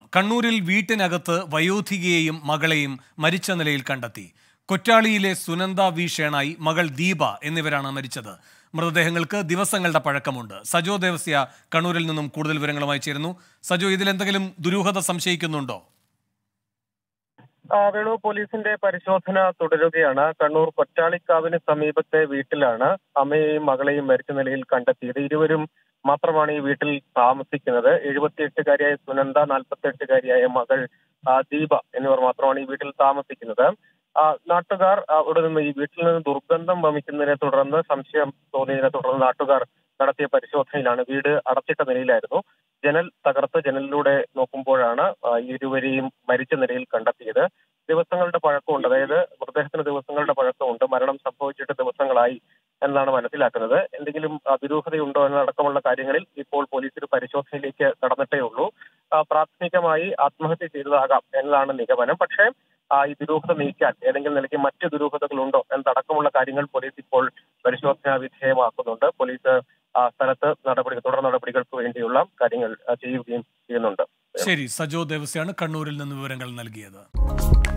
കണ്ണൂരിൽ വീട്ടിനകത്ത് വയോധികയെയും മകളെയും മരിച്ച നിലയിൽ കണ്ടെത്തി കൊറ്റാളിയിലെ സുനന്ദ വി ഷേണായി മകൾ ദീപ എന്നിവരാണ് മരിച്ചത് മൃതദേഹങ്ങൾക്ക് ദിവസങ്ങളുടെ പഴക്കമുണ്ട് സജോ ദേവസ്യ കണ്ണൂരിൽ നിന്നും കൂടുതൽ വിവരങ്ങളുമായി ചേരുന്നു സജോ ഇതിലെന്തെങ്കിലും ദുരൂഹത സംശയിക്കുന്നുണ്ടോ ആ, വേണു പോലീസിന്റെ പരിശോധന തുടരുകയാണ് കണ്ണൂർ കൊറ്റാളിക്കാവിന് സമീപത്തെ വീട്ടിലാണ് അമ്മയെയും മകളെയും മരിച്ച നിലയിൽ കണ്ടെത്തിയത് ഇരുവരും മാത്രമാണ് ഈ വീട്ടിൽ താമസിക്കുന്നത് എഴുപത്തിയെട്ടുകാരിയായ സുനന്ദ നാൽപ്പത്തെട്ടുകാരിയായ മകൾ ആ, ദീപ എന്നിവർ മാത്രമാണ് ഈ വീട്ടിൽ താമസിക്കുന്നത് ആ, നാട്ടുകാർ അവിടെ നിന്ന് ഈ വീട്ടിൽ നിന്ന് ദുർഗന്ധം വമിക്കുന്നതിനെ തുടർന്ന് സംശയം തോന്നിയതിനെ തുടർന്ന് നാട്ടുകാർ നടത്തിയ പരിശോധനയിലാണ് വീട് അടച്ചിട്ട നിലയിലായിരുന്നു ജനൽ തകർത്ത് ജനലിലൂടെ നോക്കുമ്പോഴാണ് ആ, ഈ ഇരുവരെയും മരിച്ച നിലയിൽ കണ്ടെത്തിയത് ദിവസങ്ങളുടെ പഴക്കമുണ്ട് അതായത് മൃതദേഹത്തിന് ദിവസങ്ങളുടെ പഴക്കമുണ്ട് മരണം സംഭവിച്ചിട്ട് ദിവസങ്ങളായി എന്നാണ് മനസ്സിലാക്കുന്നത് എന്തെങ്കിലും ആ, ദുരൂഹതയുണ്ടോ എന്നതടക്കമുള്ള കാര്യങ്ങളിൽ ഇപ്പോൾ പോലീസ് ഒരു പരിശോധനയിലേക്ക് കടന്നിട്ടേ ഉള്ളൂ ആ, പ്രാഥമികമായി ആത്മഹത്യ ചെയ്തതാകാം എന്നതാണ് നിഗമനം പക്ഷേ ആ, ഈ ദുരൂഹത നീക്കാൻ ഏതെങ്കിലും നിലയ്ക്ക് മറ്റ് ദുരൂഹതകളുണ്ടോ എന്നതടക്കമുള്ള കാര്യങ്ങൾ പോലീസ് ഇപ്പോൾ പരിശോധനാ വിധേയമാക്കുന്നുണ്ട് പോലീസ് ആ സ്ഥലത്ത് നടപടികൾ തുടർ നടപടികൾക്ക് വേണ്ടിയുള്ള കാര്യങ്ങൾ ആ, ചെയ്യുകയും ചെയ്യുന്നുണ്ട് ശരി സജോ ദേവസ്യാണ് കണ്ണൂരിൽ നിന്ന് വിവരങ്ങൾ നൽകിയത്